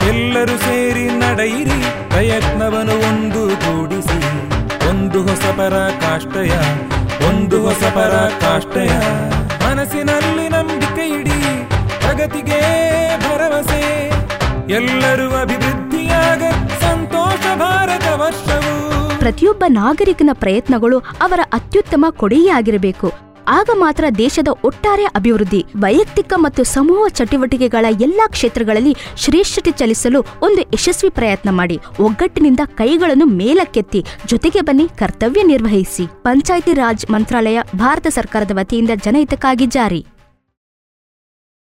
ಎಲ್ಲರೂ ಸೇರಿ ನಡೆಯಿರಿ ಪ್ರಯತ್ನವನ್ನು ಒಂದು ಗೂಡಿಸಿ ಒಂದು ಹೊಸ ಪರಾಕಾಷ್ಠೆಯ ಒಂದು ಹೊಸ ಪರಾಕಾಷ್ಠೆಯ ಮನಸ್ಸಿನಲ್ಲಿ ನಂಬಿಕೆ ಇಡಿ ಪ್ರಗತಿಗೆ ಭರವಸೆ ಎಲ್ಲರೂ ಅಭಿವೃದ್ಧಿಯಾಗ ಸಂತೋಷ ಭಾರತ ವರ್ಷವು ಪ್ರತಿಯೊಬ್ಬ ನಾಗರಿಕನ ಪ್ರಯತ್ನಗಳು ಅವರ ಅತ್ಯುತ್ತಮ ಕೊಡುಗೆಯಾಗಿರಬೇಕು ಆಗ ಮಾತ್ರ ದೇಶದ ಒಟ್ಟಾರೆ ಅಭಿವೃದ್ಧಿ ವೈಯಕ್ತಿಕ ಮತ್ತು ಸಮೂಹ ಚಟುವಟಿಕೆಗಳ ಎಲ್ಲಾ ಕ್ಷೇತ್ರಗಳಲ್ಲಿ ಶ್ರೇಷ್ಠತೆ ಚಲಿಸಲು ಒಂದು ಯಶಸ್ವಿ ಪ್ರಯತ್ನ ಮಾಡಿ ಒಗ್ಗಟ್ಟಿನಿಂದ ಕೈಗಳನ್ನು ಮೇಲಕ್ಕೆತ್ತಿ ಜೊತೆಗೆ ಬನ್ನಿ ಕರ್ತವ್ಯ ನಿರ್ವಹಿಸಿ ಪಂಚಾಯಿತಿ ರಾಜ್ ಮಂತ್ರಾಲಯ ಭಾರತ ಸರ್ಕಾರದ ವತಿಯಿಂದ ಜನಹಿತಕ್ಕಾಗಿ ಜಾರಿ